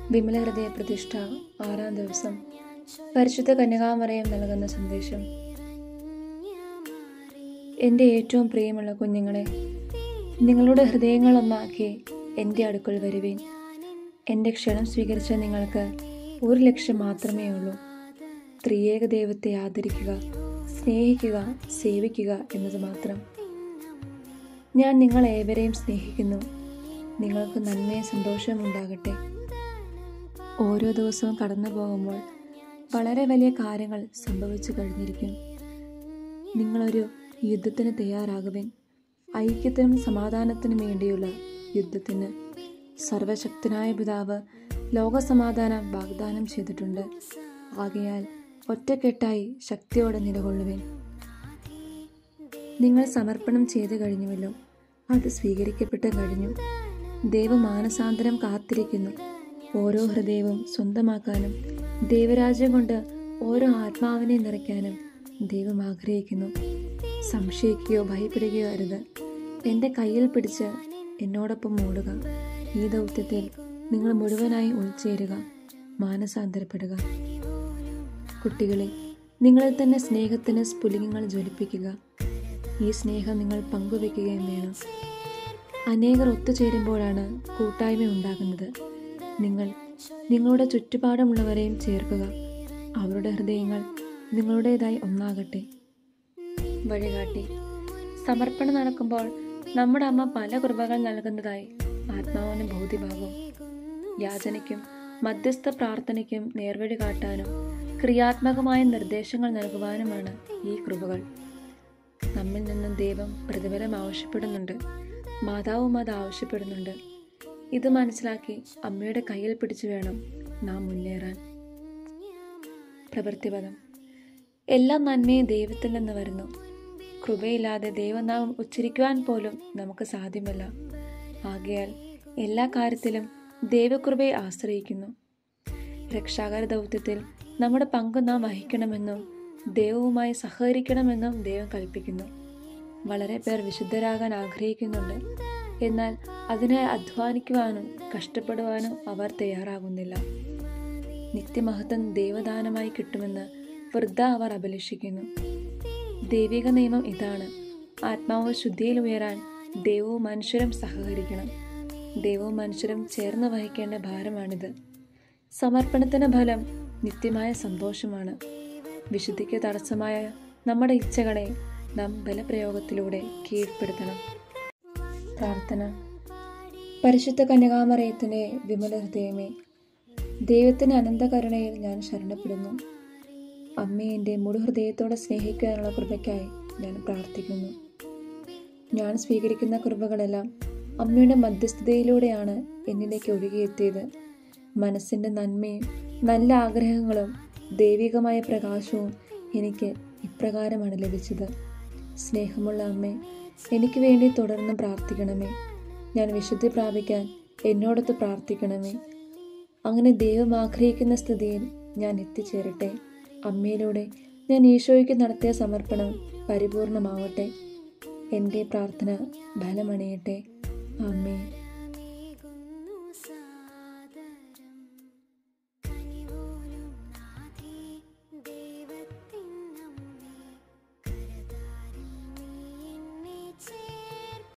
വിമല ഹൃദയ പ്രതിഷ്ഠ ആറാം ദിവസം പരിശുദ്ധ കന്യകാമറയം നൽകുന്ന സന്ദേശം എൻ്റെ ഏറ്റവും പ്രിയമുള്ള കുഞ്ഞുങ്ങളെ നിങ്ങളുടെ ഹൃദയങ്ങളൊന്നാക്കി എൻ്റെ അടുക്കൽ വരുവീൻ എൻ്റെ ക്ഷണം സ്വീകരിച്ച നിങ്ങൾക്ക് ഒരു ലക്ഷ്യം മാത്രമേ ഉള്ളൂ ത്രിയേക ദൈവത്തെ ആദരിക്കുക സ്നേഹിക്കുക സേവിക്കുക എന്നത് മാത്രം ഞാൻ നിങ്ങളേവരെയും സ്നേഹിക്കുന്നു നിങ്ങൾക്ക് നന്മയും സന്തോഷവും ഉണ്ടാകട്ടെ ഓരോ ദിവസവും കടന്നു പോകുമ്പോൾ വളരെ വലിയ കാര്യങ്ങൾ സംഭവിച്ചു കഴിഞ്ഞിരിക്കും നിങ്ങളൊരു യുദ്ധത്തിന് തയ്യാറാകുവിൻ ഐക്യത്തിനും സമാധാനത്തിനും വേണ്ടിയുള്ള യുദ്ധത്തിന് സർവശക്തനായ പിതാവ് ലോകസമാധാനം വാഗ്ദാനം ചെയ്തിട്ടുണ്ട് ആകയാൽ ഒറ്റക്കെട്ടായി ശക്തിയോടെ നിലകൊള്ളുവിൻ നിങ്ങൾ സമർപ്പണം ചെയ്തു കഴിഞ്ഞുവല്ലോ അത് സ്വീകരിക്കപ്പെട്ട് കഴിഞ്ഞു ദൈവമാനസാന്തരം കാത്തിരിക്കുന്നു ഓരോ ഹൃദയവും സ്വന്തമാക്കാനും ദൈവരാജ്യം കൊണ്ട് ഓരോ ആത്മാവിനെ നിറയ്ക്കാനും ദൈവം ആഗ്രഹിക്കുന്നു സംശയിക്കുകയോ ഭയപ്പെടുകയോ അരുത് എൻ്റെ കയ്യിൽ പിടിച്ച് എന്നോടൊപ്പം ഓടുക ഈ ദൗത്യത്തിൽ നിങ്ങൾ മുഴുവനായി ഉൾച്ചേരുക മാനസാന്തരപ്പെടുക കുട്ടികളെ നിങ്ങളിൽ തന്നെ സ്നേഹത്തിന് സ്ഫുലിംഗങ്ങൾ ജ്വലിപ്പിക്കുക ഈ സ്നേഹം നിങ്ങൾ പങ്കുവെക്കുകയും വേണം അനേകർ ഒത്തുചേരുമ്പോഴാണ് കൂട്ടായ്മ ഉണ്ടാകുന്നത് നിങ്ങൾ നിങ്ങളുടെ ചുറ്റുപാടുമുള്ളവരെയും ചേർക്കുക അവരുടെ ഹൃദയങ്ങൾ നിങ്ങളുടേതായി ഒന്നാകട്ടെ വഴികാട്ടി സമർപ്പണം നടക്കുമ്പോൾ നമ്മുടെ അമ്മ പല കൃപകൾ നൽകുന്നതായി ആത്മാവിന് ബോധ്യമാകും യാചനയ്ക്കും മധ്യസ്ഥ പ്രാർത്ഥനയ്ക്കും നേർവഴി കാട്ടാനും ക്രിയാത്മകമായ നിർദ്ദേശങ്ങൾ നൽകുവാനുമാണ് ഈ കൃപകൾ നമ്മിൽ നിന്നും ദൈവം പ്രതിഫലം ആവശ്യപ്പെടുന്നുണ്ട് മാതാവും അത് ആവശ്യപ്പെടുന്നുണ്ട് ഇത് മനസ്സിലാക്കി അമ്മയുടെ കയ്യിൽ പിടിച്ചു വേണം നാം മുന്നേറാൻ പ്രവൃത്തിപദം എല്ലാ നന്മയും ദൈവത്തിൽ നിന്ന് വരുന്നു കൃപയില്ലാതെ ദൈവനാമം ഉച്ചരിക്കുവാൻ പോലും നമുക്ക് സാധ്യമല്ല ആകയാൽ എല്ലാ കാര്യത്തിലും ദൈവകൃപയെ ആശ്രയിക്കുന്നു രക്ഷാകര ദൗത്യത്തിൽ നമ്മുടെ പങ്ക് നാം വഹിക്കണമെന്നും ദൈവവുമായി സഹകരിക്കണമെന്നും ദൈവം കൽപ്പിക്കുന്നു വളരെ പേർ വിശുദ്ധരാകാൻ ആഗ്രഹിക്കുന്നുണ്ട് എന്നാൽ അതിനായി അധ്വാനിക്കുവാനും കഷ്ടപ്പെടുവാനും അവർ തയ്യാറാകുന്നില്ല നിത്യമഹത്വം ദൈവദാനമായി കിട്ടുമെന്ന് വൃദ്ധ അവർ അഭിലഷിക്കുന്നു ദൈവിക നിയമം ഇതാണ് ആത്മാവ് ശുദ്ധിയിൽ ഉയരാൻ ദൈവവും മനുഷ്യരും സഹകരിക്കണം ദൈവവും മനുഷ്യരും ചേർന്ന് വഹിക്കേണ്ട ഭാരമാണിത് സമർപ്പണത്തിന് ഫലം നിത്യമായ സന്തോഷമാണ് വിശുദ്ധിക്ക് തടസ്സമായ നമ്മുടെ ഇച്ഛകളെ നാം ബലപ്രയോഗത്തിലൂടെ കീഴ്പ്പെടുത്തണം പ്രാർത്ഥന പരിശുദ്ധ കന്യകാമറയത്തിൻ്റെ വിമല ഹൃദയമേ ദൈവത്തിൻ്റെ അനന്തകരുണയിൽ ഞാൻ ശരണപ്പെടുന്നു അമ്മയെ എൻ്റെ മുഴുഹൃദയത്തോടെ സ്നേഹിക്കാനുള്ള കൃപയ്ക്കായി ഞാൻ പ്രാർത്ഥിക്കുന്നു ഞാൻ സ്വീകരിക്കുന്ന കൃപകളെല്ലാം അമ്മയുടെ മധ്യസ്ഥതയിലൂടെയാണ് എന്നിലേക്ക് ഒഴുകിയെത്തിയത് മനസ്സിൻ്റെ നന്മയും നല്ല ആഗ്രഹങ്ങളും ദൈവികമായ പ്രകാശവും എനിക്ക് ഇപ്രകാരമാണ് ലഭിച്ചത് സ്നേഹമുള്ള അമ്മേ എനിക്ക് വേണ്ടി തുടർന്ന് പ്രാർത്ഥിക്കണമേ ഞാൻ വിശുദ്ധി പ്രാപിക്കാൻ എന്നോടൊത്ത് പ്രാർത്ഥിക്കണമേ അങ്ങനെ ദൈവം ആഗ്രഹിക്കുന്ന സ്ഥിതിയിൽ ഞാൻ എത്തിച്ചേരട്ടെ അമ്മയിലൂടെ ഞാൻ ഈശോയ്ക്ക് നടത്തിയ സമർപ്പണം പരിപൂർണമാവട്ടെ എൻ്റെ പ്രാർത്ഥന ഫലമണിയട്ടെ അമ്മേ